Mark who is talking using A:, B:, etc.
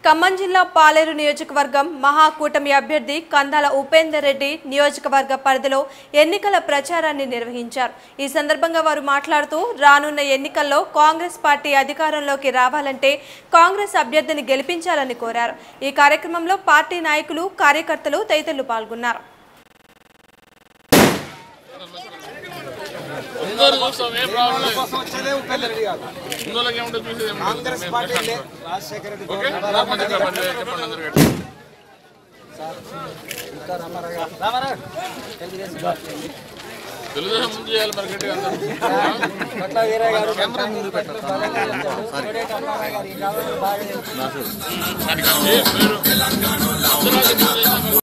A: ఖమ్మం జిల్లా పాలేరు నియోజకవర్గం మహాకూటమి అభ్యర్థి కందాల ఉపేందర్ రెడ్డి నియోజకవర్గ పరిధిలో ఎన్నికల ప్రచారాన్ని నిర్వహించారు ఈ సందర్భంగా వారు మాట్లాడుతూ రానున్న ఎన్నికల్లో కాంగ్రెస్ పార్టీ అధికారంలోకి రావాలంటే కాంగ్రెస్ అభ్యర్థిని గెలిపించాలని కోరారు ఈ కార్యక్రమంలో పార్టీ నాయకులు కార్యకర్తలు తదితరులు పాల్గొన్నారు
B: అందరూ చూస్తాం ఏం ప్రాబ్లం లేదు
C: కోసం వచ్చేదే ఉపేందర్ రెడ్డి గారు
B: ఇందులోకి ఏముంటుంది చూసేది ఏముంటుంది?
C: కాంగ్రెస్
B: మేము
C: పార్టీ
B: పెట్టాం.
C: రాజశేఖర రెడ్డి
B: ఓకే చెప్పండి చెప్పండి చెప్పండి అందరు గట్టి. తెలుగుదేశం ముందు చేయాలి మరి గట్టిగా అందరూ దానికి మీరు అందరూ